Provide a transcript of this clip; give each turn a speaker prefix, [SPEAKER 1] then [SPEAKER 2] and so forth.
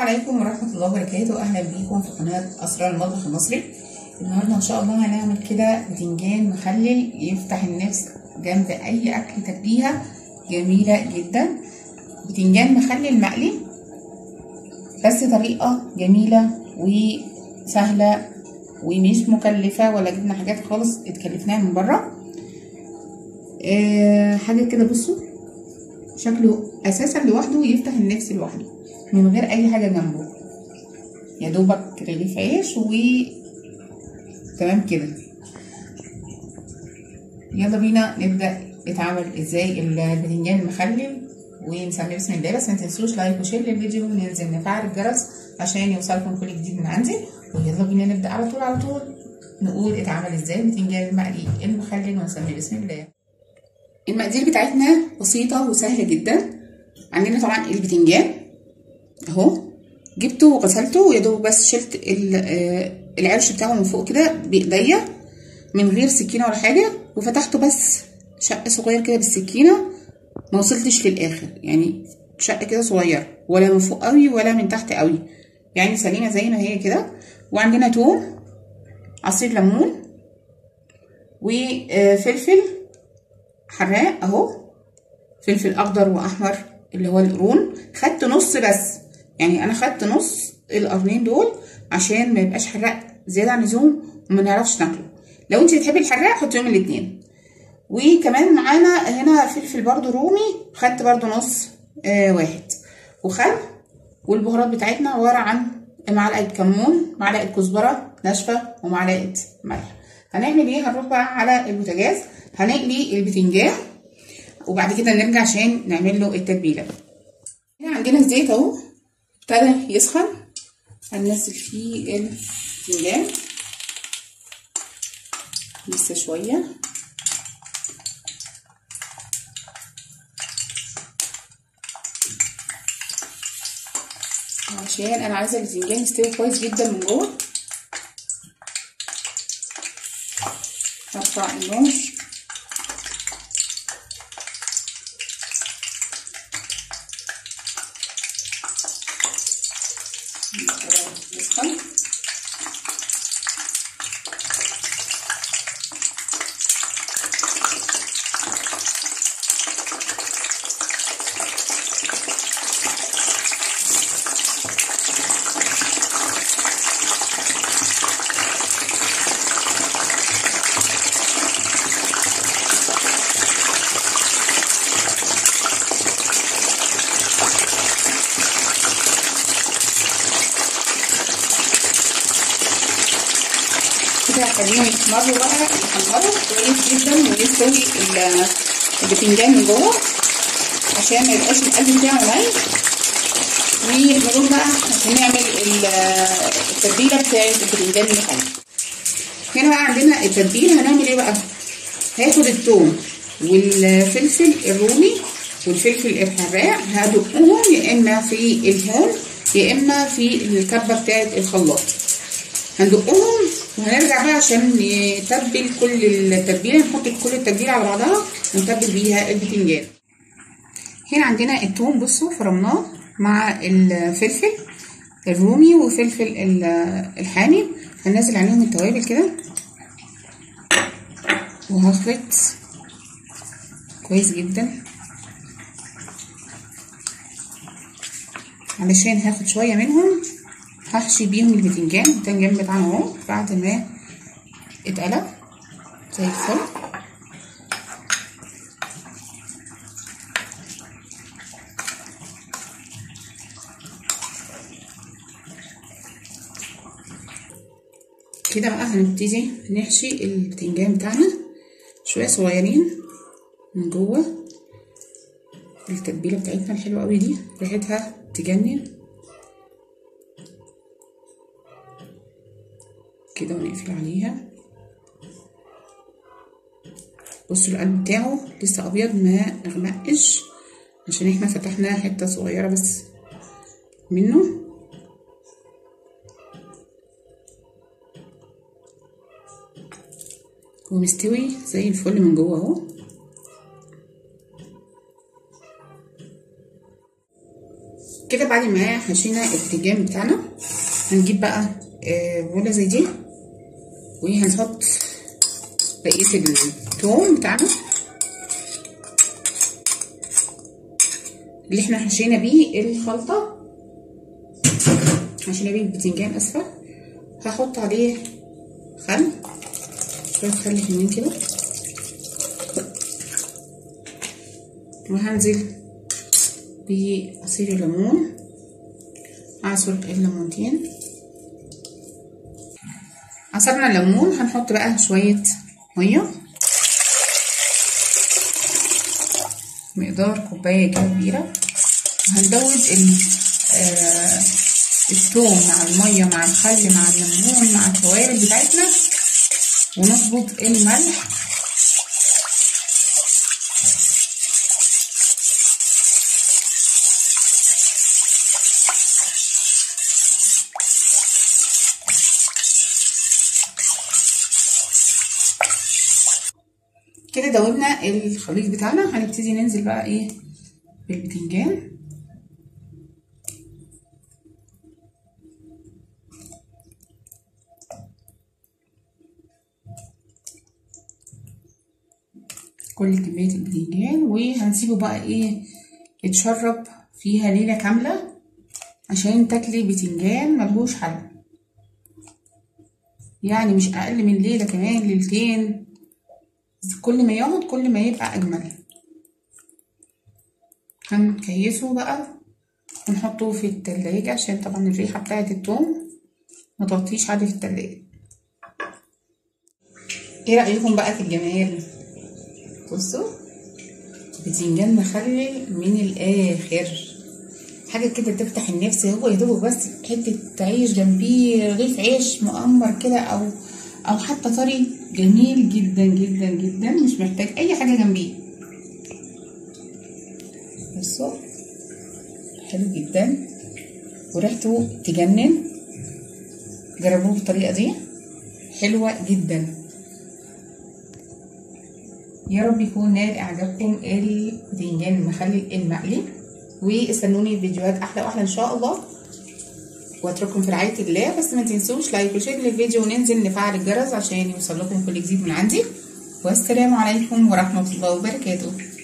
[SPEAKER 1] عليكم ورحمة الله وبركاته أهلا بيكم في قناة أسرار المطبخ المصري النهاردة إن شاء الله هنعمل كده بتنجان مخلل يفتح النفس جنب أي أكل تاكليها جميلة جدا بتنجان مخلل مقلي بس طريقة جميلة وسهلة ومش مكلفة ولا جبنا حاجات خالص اتكلفناها من بره أه حاجة كده بصوا شكله أساسا لوحده يفتح النفس لوحده من غير اي حاجه جنبه يا دوبك رغيف عيش و تمام كده يلا بينا نبدا يتعمل ازاي الباذنجان المخلل ونسميه بسم الله بس ما تنسوش لايك وشير للفيديو وننزل نفعل الجرس عشان يوصلكم كل جديد من عندي ويلا بينا نبدا على طول على طول نقول اتعمل ازاي الباذنجان المقلي المخلل ونسميه بسم الله المقادير بتاعتنا بسيطه وسهله جدا عندنا طبعا البتنجان اهو جبته وغسلته ويا دوب بس شلت العرش بتاعه من فوق كده بايديا من غير سكينه ولا حاجه وفتحته بس شق صغير كده بالسكينه ما وصلتش للاخر يعني شق كده صغير ولا من فوق قوي ولا من تحت قوي يعني سليمه زي ما هي كده وعندنا توم عصير ليمون وفلفل حراق اهو فلفل اخضر واحمر اللي هو القرون خدت نص بس يعني انا خدت نص القرنين دول عشان ما يبقاش حراق زياده عن اللزوم وما نعرفش ناكله لو انت بتحبي الحراق حطيهم الاثنين وكمان معانا هنا فلفل برضو رومي خدت برضو نص آه واحد وخل والبهارات بتاعتنا عباره عن معلقه كمون معلقه كزبره ناشفه ومعلقه ملح هنعمل ايه هنروح بقى على البوتاجاز هنقلي البتنجان وبعد كده نرجع عشان نعمل له التتبيله هنا عندنا الزيت اهو ابتدى يسخن هننزل فيه البتنجان لسه شويه عشان انا عايزه البتنجان يستوي كويس جدا من جوه هرفع النار يسخن كده هخليهم يحمروا بقى يحمروا كويس جدا ويستوي البتنجان من جوه عشان ما يبقاش القلب بتاعه ني ونروح بقى عشان نعمل التتبيله بتاعت البتنجان المخلل هنا بقى عندنا التتبيله هنعمل ايه بقى هاخد الثوم والفلفل الرومي والفلفل الحراق هدقهم يا اما في الهون يا اما في الكبه بتاعت الخلاط هندقهم وهنرجع بقى عشان نتبل كل التتبيله نحط كل التتبيله على بعضها ونتبل بيها البتنجان هنا عندنا الثوم بصوا فرمناه مع الفلفل الرومي وفلفل الحامي هننزل عليهم التوابل كده وهخلط كويس جدا علشان هاخد شويه منهم هحشي بيهم البتنجان البتنجان بتاعنا اهو بعد ما اتقلب زي الفل كده بقى هنبتدي نحشي البتنجان بتاعنا شويه صغيرين من جوه التتبيله بتاعتنا الحلوه قوي دي ريحتها تجنن كده ونقفل عليها بصوا القلب بتاعه لسه ابيض ما اغمقش عشان احنا فتحنا حته صغيره بس منه ومستوي زي الفل من جوه اهو كده بعد ما حشينا البتنجان بتاعنا هنجيب بقى آه، بولة زي دي وهنحط بقية التوم بتاعنا اللي احنا حشينا بيه الخلطة حشينا بيه البتنجان اسفة هحط عليه خل شوية خل حلوين كده وهنزل بعصير الليمون اعصر الليمونتين عصرنا الليمون هنحط بقى شوية مية مقدار كوباية كده كبيرة وهندوب آه الثوم مع المية مع الخل مع الليمون مع التوابل بتاعتنا ونظبط الملح كده دوبنا الخليط بتاعنا هنبتدي ننزل بقى ايه بالبتنجان كل كمية البتنجان وهنسيبه بقى ايه يتشرب فيها ليلة كاملة عشان تاكلي بتنجان ملهوش حل يعني مش اقل من ليلة كمان ليلتين كل ما يقعد كل ما يبقى اجمل هنكيسه بقى ونحطه في التلاجة عشان طبعا الريحة بتاعة التوم ما تغطيش عادي في التلاجة ايه رأيكم بقى في الجمال بصوا بتنجان مخلل من الاخر حاجة كده تفتح النفس هو يدوب بس حتة عيش جنبيه رغيف عيش مقمر كده او او حتى طري جميل جدا جدا جدا مش محتاج اي حاجه جنبيه بصوا حلو جدا وريحته تجنن جربوه بالطريقه دي حلوه جدا يا رب يكون نال اعجابكم البتنجان المخلل المقلي واستنوني في فيديوهات احلى واحلى ان شاء الله واترككم في رعايه الله بس ما تنسوش لايك وشير للفيديو وننزل نفعل الجرس عشان يوصل لكم كل جديد من عندي والسلام عليكم ورحمه الله وبركاته